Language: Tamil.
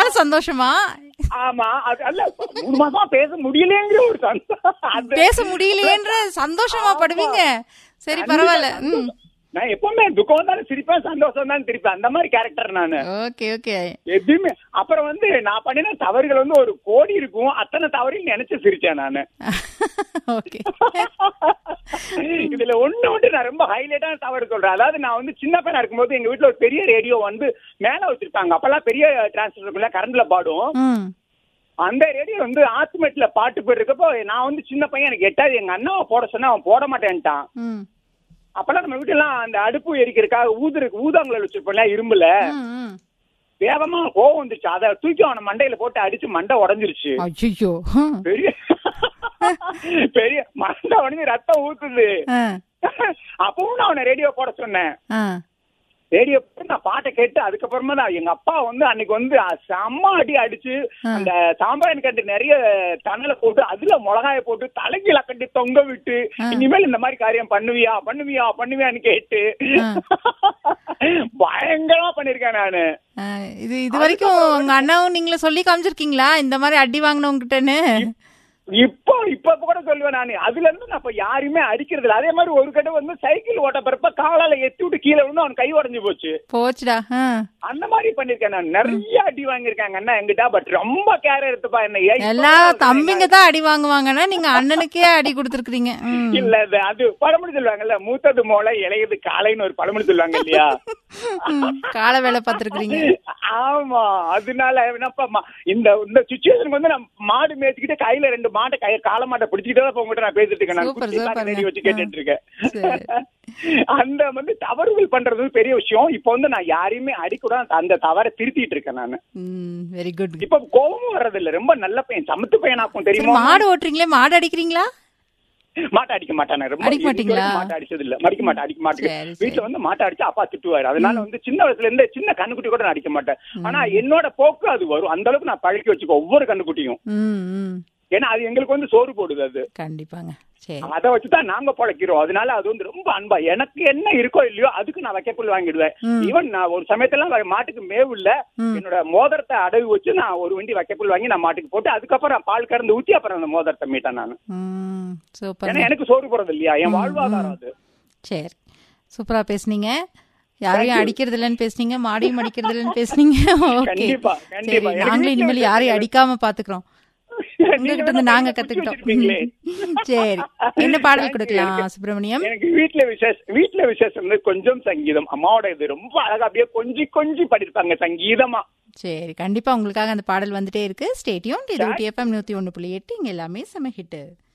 இருந்தாலும் சந்தோஷமா ஆமா அது அல்ல மூணு மாசமா பேச முடியலங்கிற ஒரு சந்தோஷம் அது- பேச முடியலையேன்ற சந்தோஷமா படுவீங்க சரி பரவாயில்ல ம் நான் எப்பவுமே துக்கம் வந்தாலும் சிரிப்பேன் சந்தோஷம் தான் சிரிப்பேன் அந்த மாதிரி கேரக்டர் நானு ஓகே ஓகே எதுவுமே அப்புறம் வந்து நான் பண்ணின தவறுகள் வந்து ஒரு கோடி இருக்கும் அத்தனை தவறையும் நினைச்சு சிரிச்சேன் நானு ஓகே இதுல ஒண்ணு வந்து நான் ரொம்ப ஹைலைட்டான தவறு சொல்றேன் அதாவது நான் வந்து சின்ன பையனா இருக்கும்போது எங்க வீட்ல ஒரு பெரிய ரேடியோ வந்து மேல வச்சிருப்பாங்க அப்பெல்லாம் பெரிய டிரான்ஸ்பர் இருக்குல்ல கரண்ட்ல பாடும் ம் அந்த ரேடியோ வந்து ஆத்துமேட்ல பாட்டு போயிருக்கப்போ நான் வந்து சின்ன பையன் எனக்கு எட்டாவது எங்க அண்ணாவை போட சொன்னா அவன் போட மாட்டேன்ட்டான் ம் அப்பெல்லாம் நம்ம வீட்டுலாம் அந்த அடுப்பு எரிக்கிறதுக்காக ஊதுருக்கு ஊதாங்குழல் வச்சிருப்போம்ல இரும்புல ம், ம் வேகமா கோவம் வந்துருச்சு அதை தூக்கி அவன மண்டையில போட்டு அடிச்சு மண்டை உடைஞ்சிருச்சு ஐயோ பெரிய பெரிய மண்டை உடஞ்சு ரத்தம் ஊத்துது அப்பவும் நான் அவனை ரேடியோ போட சொன்னேன் ரேடியோ போட்டு நான் பாட்டை கேட்டு அதுக்கப்புறமா தான் எங்க அப்பா வந்து அன்னைக்கு வந்து செம்ம அடி அடிச்சு அந்த சாம்பார் கண்டு நிறைய தணல போட்டு அதுல மிளகாய போட்டு தலைகீழ கட்டி தொங்க விட்டு இனிமேல் இந்த மாதிரி காரியம் பண்ணுவியா பண்ணுவியா பண்ணுவியான்னு கேட்டு பயங்கரமா பண்ணிருக்கேன் நானு இது இது வரைக்கும் உங்க அண்ணாவும் நீங்களும் சொல்லி காமிச்சிருக்கீங்களா இந்த மாதிரி அடி வாங்கினவங்கிட்டன்னு இப்போ இப்ப கூட சொல்லுவேன் நானு அதுல இருந்து நான் இப்ப யாரையுமே அடிக்கிறது இல்ல அதே மாதிரி ஒரு கடை வந்து சைக்கிள் ஓட்ட பிறப்ப காலால எத்தி விட்டு கீழே விழுந்து அவன் கை உடைஞ்சு போச்சு போச்சுடா ஆ. அந்த மாதிரி பண்ணிருக்கேன் நான் நிறைய அடி வாங்கியிருக்காங்க அண்ணா எங்கிட்ட பட் ரொம்ப கேர் எடுத்துப்பா என்ன ஏன் இப்ப எல்லா கூட தம்பிங்க தான் அடி வாங்குவாங்கன்னா நீங்க அண்ணனுக்கே அடி கொடுத்துருக்கீங்க இல்ல இது அது பழமொழி சொல்லுவாங்கல்ல மூத்தது மோளை இளையது காளைன்னு ஒரு பழமொழி சொல்லுவாங்க இல்லையா கால வேலை பார்த்துருக்கீங்க ஆமா அதனால என்னப்பா மா- இந்த இந்த சுச்சுவேஷனுக்கு வந்து நான் மாடு மேய்ச்சிக்கிட்டு கையில ரெண்டு மாட்டை கை கால மாட்டை பிடிச்சிக்கிட்டு தான் போகிட்ட நான் பேசிட்டு இருக்கேன் நான் Super, குட்டி super பாட்டு radio வச்சு ங்க. கேட்டுட்டு இருக்கேன் சரி. அந்த வந்து தவறுகள் பண்றது வந்து பெரிய விஷயம் இப்போ வந்து நான் யாரையுமே அடிக்கூட அந்த தவறை திருத்திட்டு இருக்கேன் நானு வெரி குட் இப்ப கோபமும் வர்றது இல்ல ரொம்ப நல்ல பையன் சமத்து பையனாக்கும் தெரியுமா மாடு ஓட்டுறீங்களே மாடு அடிக்கிறீங்களா மாட்டை அடிக்க மாட்டானே ரொம்ப அடிக்க மாட்டீங்களா? இதுவரைக்கும் மாட்டை அடிச்சது இல்ல மடிக்க மாட்டேன் அடிக்க சரி, மாட்டேன் சரி. வீட்டுல வந்து மாட்டை அடிச்சு அப்பா திட்டுவாரு அதனால வந்து சின்ன வயசுல இருந்து சின்ன கண்ணுக்குட்டி கூட நான் அடிக்க மாட்டேன் ஆனா என்னோட போக்கு அது வரும் அந்த அளவுக்கு நான் பழக்கி வச்சுக்கோ ஒவ்வொரு கண்ணுக்குட்டியும் ம் ம் ஏன்னா அது எங்களுக்கு வந்து சோறு போடுது அது கண்டிப்பாங்க சரி அதை வச்சுதான் நாங்க பழக்கிறோம் அதனால அது வந்து ரொம்ப அன்பா எனக்கு என்ன இருக்கோ இல்லையோ அதுக்கு நான் வைக்கப்புல் வாங்கிடுவேன் ஈவன் நான் ஒரு சமயத்துல வ- மாட்டுக்கு மேவு இல்ல என்னோட மோதிரத்தை அடகு வச்சு நான் ஒரு வண்டி வைக்கப்புல் வாங்கி நான் மாட்டுக்கு போட்டு அதுக்கப்புறம் நான் பால் கறந்து ஊத்தி அப்புறம் அந்த மோதிரத்தை மீட்டேன் நான் ம் சூப்பர் ஏன்னா எனக்கு சோறு போடுறது இல்லையா என் வாழ்வாதாரம் அது சரி சூப்பரா பேசுனீங்க யாரையும் அடிக்கிறது இல்லைன்னு பேசுனீங்க மாடியும் அடிக்கிறது இல்லைன்னு பேசுனீங்க ஓகே கண்டிப்பா, சரி கண்டிப்பா. எனக்கு நாங்களும் வீட்ல இனிமேல் யாரையும் அடிக்காம பாத்துக்கிறோம் உங்ககிட்ட இருந்து நாங்க கத்துக்கிட்டோம் சரி என்ன பாடல் கொடுக்கலாம் சுப்பிரமணியம் எனக்கு வீட்ல விசேஷம் வீட்ல விசேஷம் வந்து கொஞ்சம் சங்கீதம் அம்மாவோட இது ரொம்ப அழகா அப்படியே கொஞ்சி கொஞ்சி படிப்பாங்க சங்கீதமா சரி கண்டிப்பா உங்களுக்காக அந்த பாடல் வந்துட்டே இருக்கு ஸ்டேடியம் இது எஃப்எம் நூத்தி ஒண்ணு புள்ளி எட்டு இங்க எல்லாமே செம ஹிட்டு